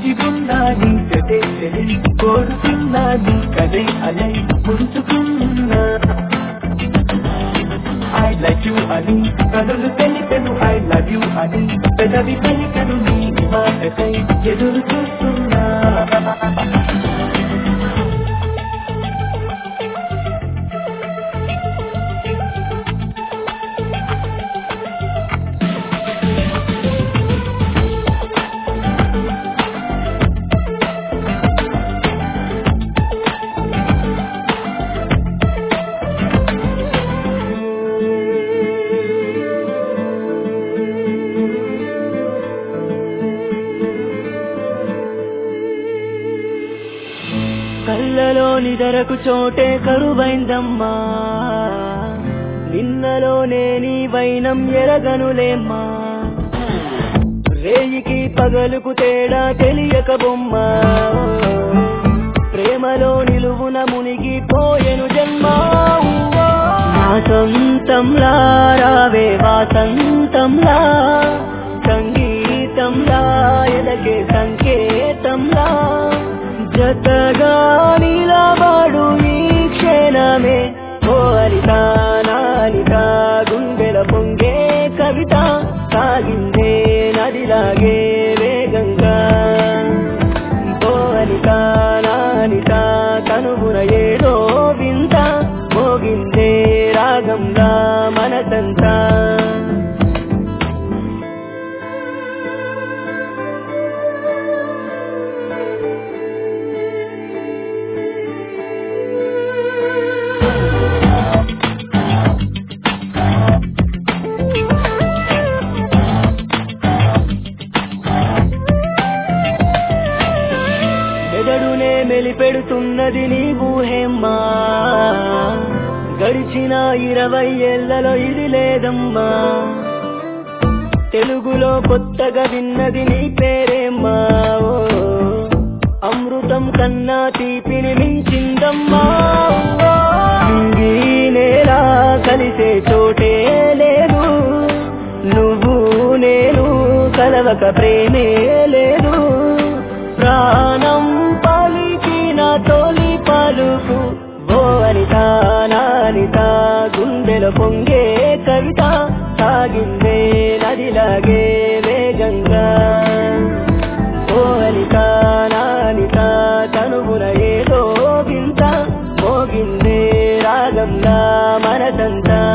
వేచి ఉన్నాని కదే చెలి కోరుతున్నాని కదే అలై ముంచుకున్నా ఐ లైక్ యూ అని కనులు తెలిపెను ఐ లవ్ యూ అని పెదవి పలికను నీ మాటకై ఎదురు చూస్తున్నా కళ్ళలో నిదరకు చోటే కరువైందమ్మా నిన్నలోనే నీ వైనం ఎరగనులేమ్మా రేయికి పగలుకు తేడా తెలియక బొమ్మ ప్రేమలో నిలువున మునిగిపోయెను జన్మ నా సొంతంలా రావే వాసంతంలా సంగీతంలా ఎదగే సంకేతంలా జతగా నిలబడు ఈ క్షణమే ఓ అనిత నానిత గుండెల పొంగే కవిత సాగిందే నదిలాగే వేగంగా ఓ అనిత నానిత కనుగున ఏదో వింత మోగిందే రాగంగా మనసంతా మెదడునే మెలిపెడుతున్నది నీ ఊహేమ్మా గడిచిన ఇరవై ఏళ్లలో ఇది లేదమ్మా తెలుగులో కొత్తగా విన్నది నీ పేరేమ్మా ఓ అమృతం కన్నా తీపిని మించిందమ్మా ఓ, నింగి నేల కలిసే చోటే లేదు నువ్వు నేను కలవక ప్రేమే లేదు ప్రాణం పలికిన తొలి పలుకు ఓ అనిత నానిత గుండెల పొంగే కవిత సాగిందే నదిలాగే వేగంగా ఓ అనిత నానిత తనువున ఏదో వింత మోగిందే రాగంగా మనసంతా